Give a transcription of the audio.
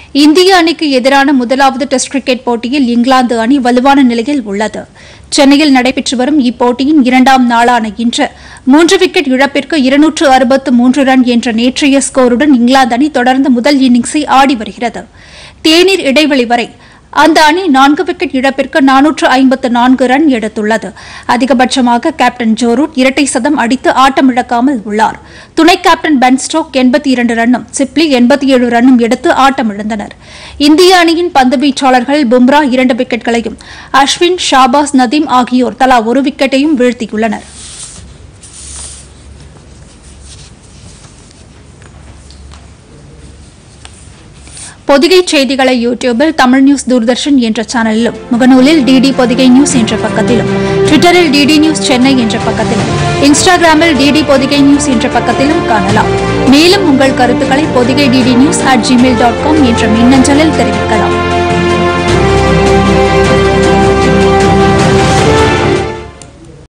இந்திய அணிக்கு எதிரான முதலாவது டெஸ்ட் கிரிக்கெட் போட்டியில் இங்கிலாந்து அணி வலுவான நிலையில் உள்ளது சென்னையில் நடைபெற்று வரும் இப்போட்டியின் இரண்டாம் நாளான இன்று மூன்று விக்கெட் இழப்பிற்கு இருநூற்று அறுபத்து மூன்று ரன் என்ற நேற்றைய ஸ்கோருடன் இங்கிலாந்து அணி தொடர்ந்து முதல் இன்னிங்ஸை ஆடி வருகிறது தேநீர் இடைவெளி வரை அந்த அணி நான்கு விக்கெட் இழப்பிற்கு நானூற்று ஐம்பத்து நான்கு ரன் எடுத்துள்ளது அதிகபட்சமாக கேப்டன் ஜோ ரூட் இரட்டை சதம் அடித்து ஆட்டமிழக்காமல் உள்ளார் துணை கேப்டன் பென் ஸ்டோக் எண்பத்தி இரண்டு ரன்னும் சிப்லி எண்பத்தி ஏழு ரன்னும் எடுத்து ஆட்டமிழந்தனர் இந்திய அணியின் பந்து வீச்சாளர்கள் பும்ரா இரண்டு விக்கெட்களையும் அஸ்வின் ஷாபாஸ் நதீம் ஆகியோர் தலா ஒரு விக்கெட்டையும் வீழ்த்தியுள்ளனர் பொதிகை செய்திகளை யூடியூபில் தமிழ் நியூஸ் தூர்தர்ஷன் என்ற சேனலிலும் முகநூலில் டிடி பொதிகை நியூஸ் என்ற பக்கத்திலும் ட்விட்டரில் டிடி நியூஸ் சென்னை என்ற பக்கத்திலும் இன்ஸ்டாகிராமில் டிடி பொதிகை நியூஸ் என்ற பக்கத்திலும் காணலாம் மேலும் உங்கள் கருத்துக்களை Podhigai DD news at Gmail dot com என்ற மின்னஞ்சலில் தெரிவிக்கலாம்